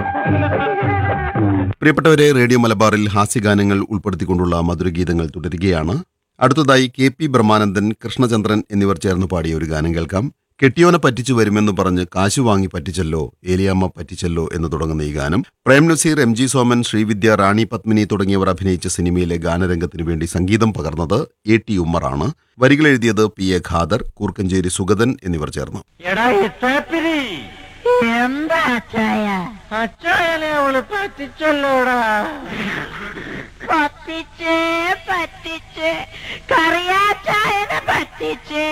പ്രിയപ്പെട്ടവരെ റേഡിയോ മലബാറിൽ ഹാസ്യഗാനങ്ങൾ ഉൾപ്പെടുത്തിക്കൊണ്ടുള്ള മധുരഗീതങ്ങൾ തുടരുകയാണ് അടുത്തതായി കെ പി ബ്രഹ്മാനന്ദൻ കൃഷ്ണചന്ദ്രൻ എന്നിവർ ചേർന്ന് പാടിയ ഒരു ഗാനം കേൾക്കാം കെട്ടിയോനെ പറ്റിച്ചു വരുമെന്ന് പറഞ്ഞ് കാശു വാങ്ങി പറ്റിച്ചല്ലോ ഏലിയാമ്മ പറ്റിച്ചല്ലോ എന്ന് തുടങ്ങുന്ന ഈ ഗാനം പ്രേം നസീർ എം ജി സോമൻ ശ്രീവിദ്യ റാണി പത്മിനി തുടങ്ങിയവർ അഭിനയിച്ച സിനിമയിലെ ഗാനരംഗത്തിന് വേണ്ടി സംഗീതം പകർന്നത് എ ടി ഉമ്മറാണ് വരികൾ എഴുതിയത് പി എ ഖാദർ കൂർക്കഞ്ചേരി സുഗതൻ എന്നിവർ ചേർന്നു എടാ ഇത്താപ്പിരി എന്താ അച്ചായ അച്ചായനെ അവള് പറ്റിച്ചല്ലോടാ പറ്റിച്ച് പറ്റിച്ച് കറിയാച്ചായനെ പറ്റിച്ച്